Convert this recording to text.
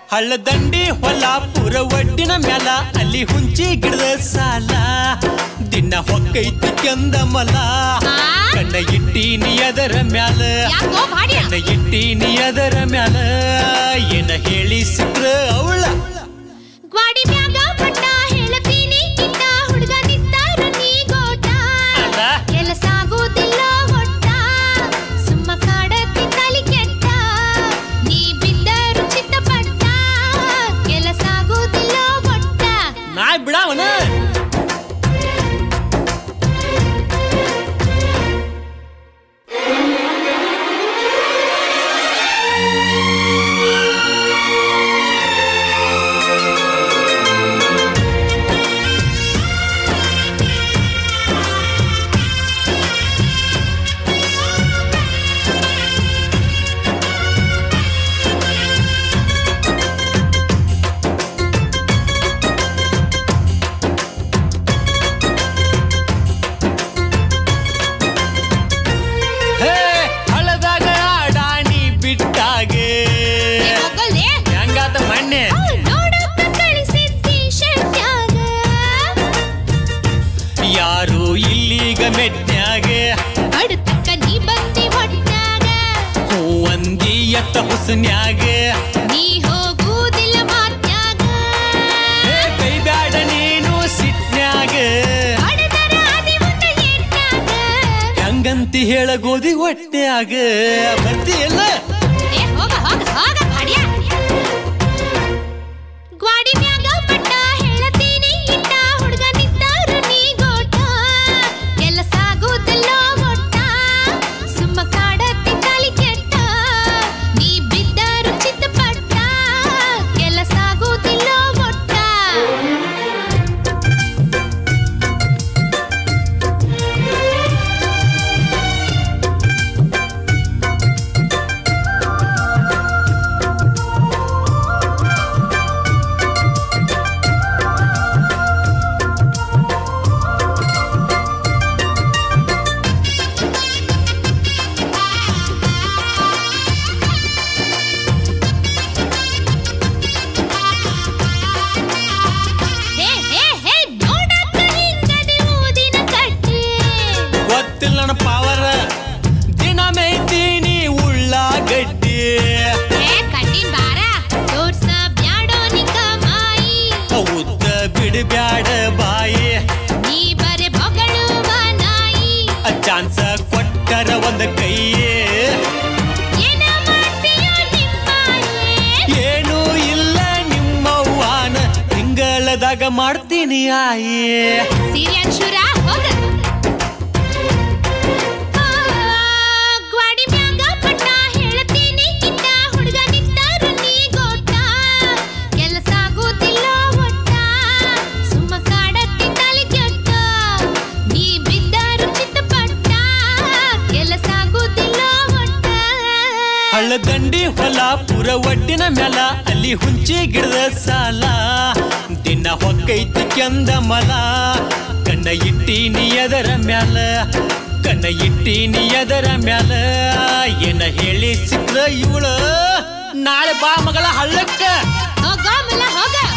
ಹಳ್ಳದಂಡಿ ಹೊಲ ಪುರ ಒಡ್ಡಿನ ಮ್ಯಾಲ ಅಲ್ಲಿ ಹುಂಚಿ ಗಿಡದ ಸಾಲ ದಿನ ಹೊಕ್ಕೈತಿ ಕೆಂದ ಮಲ ಆ? ಕಣ್ಣ ಇಟ್ಟೀನಿ ಅದರ ಮ್ಯಾಲ ಯಾಕೋ ಭಾಡ್ಯ ಕಣ್ಣ ಇಟ್ಟೀನಿ ಅದರ ಮ್ಯಾಲ ಏನ ಹೇಳಿ ಸಿಕ್ರ ಅವಳ ಗ್ವಾಡಿ ಮ್ಯಾಗ ಪಟ್ಟ ಹೇಳತೀನಿ ಕಿಟ್ಟ ಹುಡುಗ ನಿತ್ತಾರ ನೀ ಗೋಟ ಅಲ್ಲ? ಕೆಲಸ ಆಗೋದಿಲ್ಲ ಒಟ್ಟ ಸುಮ್ಮ ಕಾಡತಿ ತಲಿ ಕೆಟ್ಟ ನೀ ಬಿದ್ದರು ಚಿತ್ತಪಟ್ಟ ಕೆಲಸ ಆಗೋದಿಲ್ಲ ಒಟ್ಟ ನಾ ಬಿಡವನ ಹೇ ಹಳ್ಳದಾಗ ಡಾಣಿ ಬಿಟ್ಟಾಗೆ ಏ ಹೋಗಲ್ದೆ? ಹೆಂಗಾತ ಮಣ್ಣೆ ಆ, ನೋಡಪ್ಪ ಕಳಿಸಿದ್ದಿ ಶೆಟ್ಯಾಗ. ಯಾರು ಇಲ್ಲಿಗ ಮೆಟ್ನ್ಯಾಗೆ ಅಡ್ತಕ್ಕ ನೀ ಬಂದಿ ಹೊಟ್ಟಾಗ ಹೂವಂದಿ ಎತ್ತ ಹುಸನ್ಯಾಗೆ ನೀ ಹೋಗುವುದಿಲ್ಲ ಮಾತ್ಯಾಗ ಹೇ ಕೈಬ್ಯಾಡ ನೀನು ಸಿಟ್ನ್ಯಾಗೆ ಅಡದರ ಅದಿ ಮುಂದ ಏಟ್ಯಾಗ. ಹೆಂಗಂತಿ ಹೇಳ ಗೋಧಿ ಹೊಟ್ನ್ಯಾಗ ಬರ್ತಿ ಎಲ್ಲ ಏ ಹೋಗ ಹೋಗ ಹೋಗ ಭಾಡ್ಯ. ಗ್ವಾಡಿ ಮ್ಯಾಗ ಪಟ್ಟ ಹೇಳತೀನಿ ಇಟ್ಟ ಹುಡುಗ ನಿತ್ತಾರ ನೀ ಗೋಟ ಕೆಲಸ ಆಗೋದಿಲ್ಲ ಒಟ್ಟ ಸುಮ್ಮ ಕಾಡತಿ ತಲಿ ಕೆಟ್ಟ ನೀ ಬಿದ್ದರು ಚಿತ್ತಪಟ್ಟ ಕೆಲಸ ಆಗೋದಿಲ್ಲ ಒಟ್ಟ ಹೇ ಹೇ ಹೇ ನೋಡಕ್ಕ ಹಿಂಗದಿ ಊದಿನ ಕಟ್ಟಿ ಗೊತ್ತಿಲ್ಲ ನನ್ನ ಪಾವರ ದಿನ ಮೇಯ್ತೀನಿ ಉಳ್ಳಾಗಡ್ಡಿ ಏ ಕಣ್ಣಿನ್ ಬಾರ ತೋರ್ಸ ಬ್ಯಾಡೋ ನಿಕ ಮಾಯಿ ಉದ್ದ ಬಿಡಬ್ಯಾಡ ಬಾಯಿ ನೀ ಬರೆ ಬೊಗಳುವ ನಾಯಿ ಚಾನ್ಸ ಕೊಟ್ಟರ ಒಂದ ಕೈಯೇ ಏನ ಮಾಡ್ತೀಯೋ ನಿಮ್ಮಾಯಿ ಏನೂ ಇಲ್ಲ ನಿಮ್ಮವ್ವಾನ ತಿಂಗಳದಾಗ ಮಾಡ್ತೀನಿ ಆಯಿ ಸೀರ್ಯಾನ್ಶುರ ಹೋಗ ಆ, ಗ್ವಾಡಿ ಮ್ಯಾಗ ಪಟ್ಟ ಹೇಳ್ತೀನಿ ಇಟ್ಟ ಹುಡುಗ ನಿತ್ತಾರ ನೀ ಗೋಟ ಕೆಲಸ ಆಗೋದಿಲ್ಲ ಒಟ್ಟ ಸುಮ್ಮ ಕಾಡತ್ತಿ ತಲೆ ಕೆಟ್ಟ ನೀ ಬಿದ್ದರು ಚಿತ್ತಪಟ್ಟ ಕೆಲಸ ಆಗೋದಿಲ್ಲ ಒಟ್ಟ ಹಳ್ಳದಂಡಿ ಹೊಲ ಪುರ ಒಡ್ಡಿನ ಮ್ಯಾಲ ಅಲ್ಲಿ ಹುಂಚಿ ಗಿಡದ ಸಾಲ ದಿನ ಹೊಕ್ಕೈತಿ ಕೆಂದ ಮಲ ಕಣ್ಣ ಇಟ್ಟೀನಿ ಅದರ ಮ್ಯಾಲ ಕಣ್ಣ ಇಟ್ಟೀನಿ ಅದರ ಮ್ಯಾಲ ಏನ ಹೇಳಿ ಸಿಕ್ರ ಇವಳು ನಾಳೆ ಬಾ ಮಗಳ ಹಳ್ಳಕ್ಕ ಹೋಗ ಮಲ್ಲ ಹೋಗ